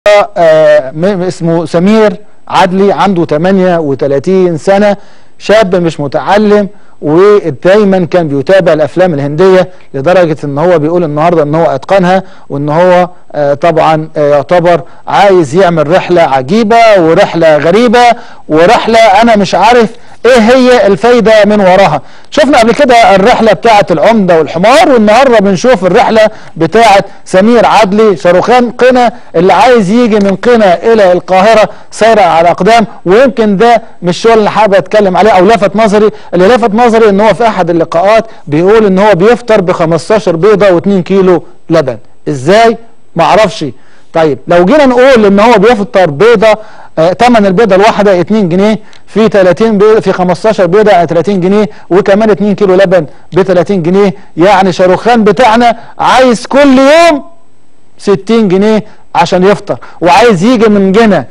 آه، م- اسمه سمير عدلي عنده 38 سنة شاب مش متعلم ودايما كان بيتابع الافلام الهنديه لدرجه ان هو بيقول النهارده ان هو اتقنها وان هو آه، طبعا آه، يعتبر عايز يعمل رحله عجيبه ورحله غريبه ورحله انا مش عارف ايه هي الفايده من وراها شفنا قبل كده الرحله بتاعه العمده والحمار والنهارده بنشوف الرحله بتاعه سمير عدلي شاروخان قنا اللي عايز يجي من قنا الى القاهره سارع على اقدام ويمكن ده مش الشغل اللي حابب اتكلم عليه او لفت نظري اللي لفت نظري ان هو في احد اللقاءات بيقول ان هو بيفطر ب 15 بيضه و2 كيلو لبن ازاي معرفش طيب لو جينا نقول ان هو بيفطر بيضه آه ثمن البيضه الواحده 2 جنيه في 30 بيضه في 15 بيضه يعني 30 جنيه وكمان 2 كيلو لبن ب 30 جنيه يعني شاروخان بتاعنا عايز كل يوم 60 جنيه عشان يفطر وعايز يجي من جنة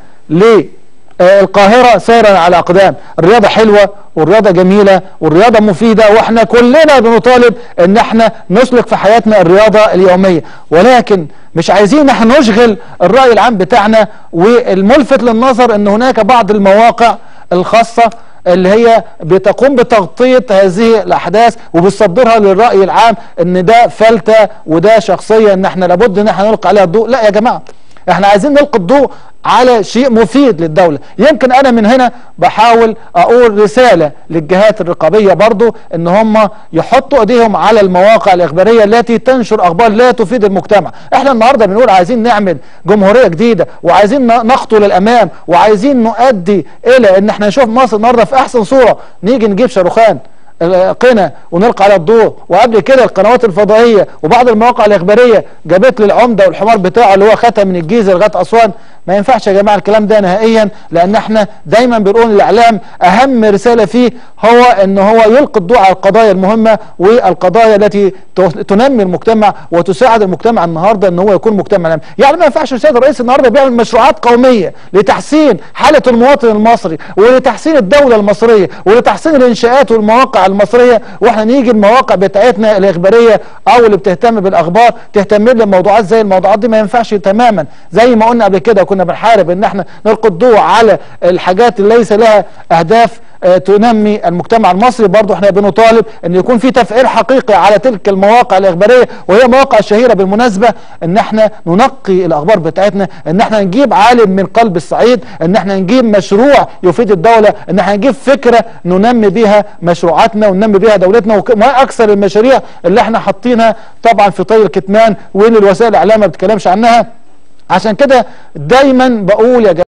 للقاهرة سيرا على أقدام الرياضة حلوة والرياضة جميلة والرياضة مفيدة واحنا كلنا بنطالب ان احنا نسلك في حياتنا الرياضة اليومية ولكن مش عايزين احنا نشغل الرأي العام بتاعنا والملفت للنظر ان هناك بعض المواقع الخاصة اللي هي بتقوم بتغطية هذه الأحداث وبتصدرها للرأي العام ان ده فلتة وده شخصية ان احنا لابد ان احنا نلقي عليها الضوء لا يا جماعة احنا عايزين نلقي الضوء على شيء مفيد للدولة يمكن انا من هنا بحاول اقول رسالة للجهات الرقابية برضو ان هم يحطوا ايديهم على المواقع الاخبارية التي تنشر اخبار لا تفيد المجتمع احنا النهاردة بنقول عايزين نعمل جمهورية جديدة وعايزين نخطو للامام وعايزين نؤدي الى ان احنا نشوف مصر النهاردة في احسن صورة نيجي نجيب شاروخان قنا ونلقى على الضوء وقبل كده القنوات الفضائيه وبعض المواقع الاخباريه جابت لي العمده والحمار بتاعه اللي هو ختم من الجيزه لغايه اسوان ما ينفعش يا جماعه الكلام ده نهائيا لان احنا دايما بنقول الاعلام اهم رساله فيه هو ان هو يلقي الضوء على القضايا المهمه والقضايا التي تنمي المجتمع وتساعد المجتمع النهارده ان هو يكون مجتمع نامي. يعني ما ينفعش السيد الرئيس النهارده بيعمل مشروعات قوميه لتحسين حاله المواطن المصري ولتحسين الدوله المصريه ولتحسين الانشاءات والمواقع المصريه واحنا نيجي المواقع بتاعتنا الاخباريه او اللي بتهتم بالاخبار تهتم بموضوعات زي الموضوعات دي ما ينفعش تماما زي ما قلنا قبل كده كنا بنحارب ان احنا نلقي الضوء على الحاجات اللي ليس لها اهداف آه تنمي المجتمع المصري برضو احنا بنطالب ان يكون في تفعيل حقيقي على تلك المواقع الاخباريه وهي مواقع شهيره بالمناسبه ان احنا ننقي الاخبار بتاعتنا ان احنا نجيب عالم من قلب الصعيد ان احنا نجيب مشروع يفيد الدوله ان احنا نجيب فكره ننمي بيها مشروعاتنا وننمي بيها دولتنا وما اكثر المشاريع اللي احنا حاطينها طبعا في طي الكتمان واللي الوسائل الاعلام ما بتتكلمش عنها عشان كده دايما بقول يا جماعه